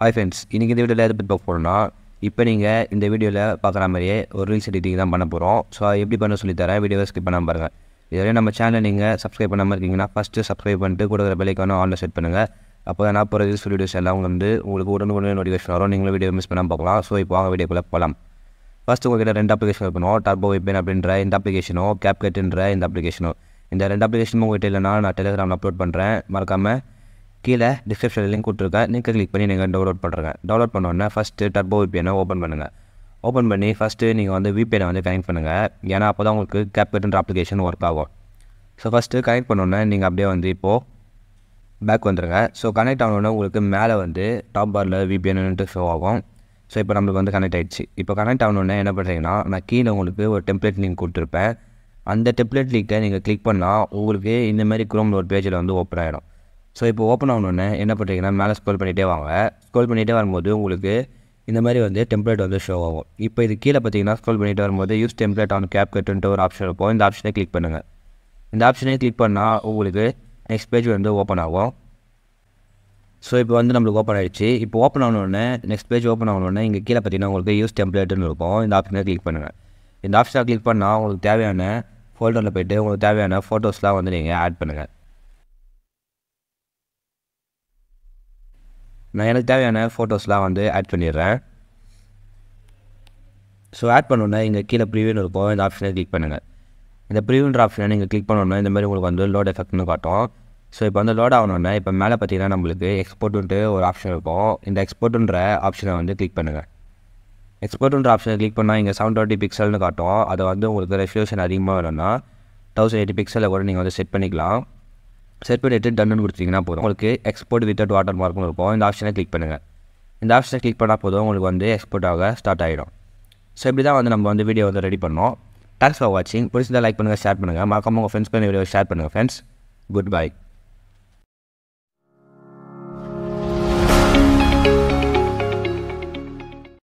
hi friends இன்றைக்கி இந்த வீடியோவில் எதை பற்றி பார்க்க போகிறோம்னா இப்போ நீங்கள் இந்த வீடியோவில் பார்க்குற மாதிரியே ஒரு ரீல்ஸ் எடிட்டிங் தான் பண்ண போகிறோம் ஸோ அது எப்படி பண்ண சொல்லித்தரேன் வீடியோவை ஸ்கிப் பண்ணாமல் பாருங்கள் இதுவரை நம்ம சேனலை நீங்கள் சப்ஸ்கிரைப் பண்ணாமல் இருக்கீங்கன்னா ஃபஸ்ட்டு சப்ஸ்கிரைப் பண்ணிட்டு கூட ஒரு பெல்லைக்கான ஆனில் செட் பண்ணுங்கள் அப்போ தான் நான் போகிற ரீல்ஸ் வீடியோஸ் எல்லாம் வந்து உங்களுக்கு உடனுக்குடனே நோட்டிஃபிகேஷன் வரும் நீங்களும் வீடியோ மிஸ் பண்ணாமல் பார்க்கலாம் ஸோ இப்போ வாங்க வீடியோக்குள்ளே போகலாம் ஃபஸ்ட்டு உங்கள்கிட்ட ரெண்டு அப்ளிகேஷன் இருக்கணும் டர்போ வெப்பின் அப்படின்ற இந்த அப்ளிகேஷனோ கேப்கட்டுன்ற இந்த அப்ளிகேஷனோ இந்த ரெண்டு அப்ளிகேஷனும் உங்கள்கிட்ட இல்லைனா நான் டெலிகிராமில் அப்லோட் பண்ணுறேன் மறக்காமல் கீழே டிஸ்கிரிப்ஷனில் லிங்க் கொடுத்துருக்கேன் லிங்க்கை கிளிக் பண்ணி நீங்கள் டவுன்லோட் பண்ணுறேங்க டவுன்லோட் பண்ணோடனே ஃபஸ்ட்டு டர்போ விபிஎனை ஓப்பன் பண்ணுங்கள் ஓப்பன் பண்ணி ஃபஸ்ட்டு நீங்கள் வந்து விபிஎனை வந்து கனெக்ட் பண்ணுங்கள் ஏன்னா அப்போ தான் உங்களுக்கு கேப்கட்டுன்ற அப்ளிகேஷன் ஒர்க் ஆகும் ஸோ ஃபஸ்ட்டு கனெக்ட் பண்ணோன்னே நீங்கள் அப்படியே வந்து இப்போது பேக் வந்துடுங்க ஸோ கனெக்ட் ஆனோடனே உங்களுக்கு மேலே வந்து டாப் பாரில் விபிஎன்ட்டு ஷோ ஆகும் ஸோ இப்போ நம்மளுக்கு வந்து கனெக்ட் ஆகிடுச்சு இப்போ கனெக்ட் ஆனோடனே என்ன பண்ணுறீங்கன்னா நான் கீழே உங்களுக்கு ஒரு டெம்ப்ளேட் லிங்க் கொடுத்துருப்பேன் அந்த டெம்ப்ளேட் லிங்கை நீங்கள் கிளிக் பண்ணால் உங்களுக்கு இந்த மாதிரி குரோமில் ஒரு பேஜில் வந்து ஓப்பன் ஆகிடும் ஸோ இப்போ ஓப்பன் ஆகணுன்னே என்ன பண்ணுறீங்கன்னா மேலே ஸ்க்ரோல் பண்ணிகிட்டே வாங்க ஸ்க்ரோல் பண்ணிகிட்டே வரும்போது உங்களுக்கு இந்த மாதிரி வந்து டெம்ப்ளேட் வந்து ஷோ ஆகும் இப்போ இது கீழே பார்த்தீங்கன்னா ஸ்க்ரோல் பண்ணிகிட்டே வரும்போது யூஸ் டெம்ப்ளேட் ஆன் கேப் கட்டுன்ட்டு ஒரு ஆப்ஷன் இருக்கும் இந்த ஆப்ஷனை கிளிக் பண்ணுங்கள் இந்த ஆப்ஷனை கிளிக் பண்ணால் உங்களுக்கு நெக்ஸ்ட் பேஜ் வந்து ஓப்பன் ஆகும் ஸோ இப்போ வந்து நம்மளுக்கு ஓப்பன் ஆகிடுச்சு இப்போ ஓப்பன் ஆனோடனே நெக்ஸ்ட் பேஜ் ஓப்பன் ஆனோடனே இங்கே கீழே பார்த்தீங்கன்னா உங்களுக்கு யூஸ் டெம்ப்ளேட்டுன்னு இருக்கும் இந்த ஆப்ஷனை கிளிக் பண்ணுங்கள் இந்த ஆப்ஷனை கிளிக் பண்ணால் உங்களுக்கு தேவையான ஃபோல்டரில் போய்ட்டு உங்களுக்கு தேவையான ஃபோட்டோஸ்லாம் வந்து நீங்கள் ஆட் பண்ணுங்கள் நான் எனக்கு தேவையான ஃபோட்டோஸ்லாம் வந்து ஆட் பண்ணிடுறேன் ஸோ ஆட் பண்ணோன்னே இங்கே கீழே ப்ரீவியூன்னு இருக்கும் இந்த ஆப்ஷனை கிளிக் பண்ணுங்கள் இந்த ப்ரீவியூன்ற ஆப்ஷனை நீங்கள் கிளிக் பண்ணோன்னே இந்த மாதிரி உங்களுக்கு வந்து லோட் எஃபெக்ட்னு காட்டும் ஸோ இப்போ வந்து லோட் ஆகணுன்னே இப்போ மேலே பார்த்தீங்கன்னா நம்மளுக்கு எக்ஸ்போர்ட்டுன்ட்டு ஒரு ஆப்ஷன் இருக்கும் இந்த எக்ஸ்போர்ட்டுன்ற ஆப்ஷனை வந்து கிளிக் பண்ணுங்கள் எக்ஸ்போர்ட்டுன்ற ஆப்ஷனை கிளிக் பண்ணால் இங்கே செவன் டுவெண்ட்டி பிக்சல்னு காட்டும் அதை வந்து உங்களுக்கு ரெசல்யூஷன் அதிகமாக வேணும்னா தௌசண்ட் எயிட்டி பிக்சலில் கூட நீங்கள் வந்து செட் பண்ணிக்கலாம் செட் பண்ணிவிட்டு டன்னு கொடுத்தீங்கன்னா போதும் உங்களுக்கு எக்ஸ்போர்ட் வித்தவுட் வாட்டர் மார்க்னு இருக்கும் இந்த ஆப்ஷனை கிளிக் பண்ணுங்கள் இந்த ஆப்ஷனை கிளிக் பண்ணால் போதும் உங்களுக்கு வந்து எக்ஸ்போர்ட் ஆக ஸ்டார்ட் ஆகிடும் ஸோ இப்படி தான் வந்து நம்ம வந்து வீடியோ வந்து ரெடி பண்ணோம் தேங்க்ஸ் ஃபார் வாட்சிங் பிடிச்சிருந்தா லைக் பண்ணுங்கள் ஷேர் பண்ணுங்கள் மறக்காம உங்கள் ஃப்ரெண்ட்ஸ் பண்ணி வீடியோ ஷேர் பண்ணுங்கள் ஃப்ரெண்ட்ஸ் குட் பை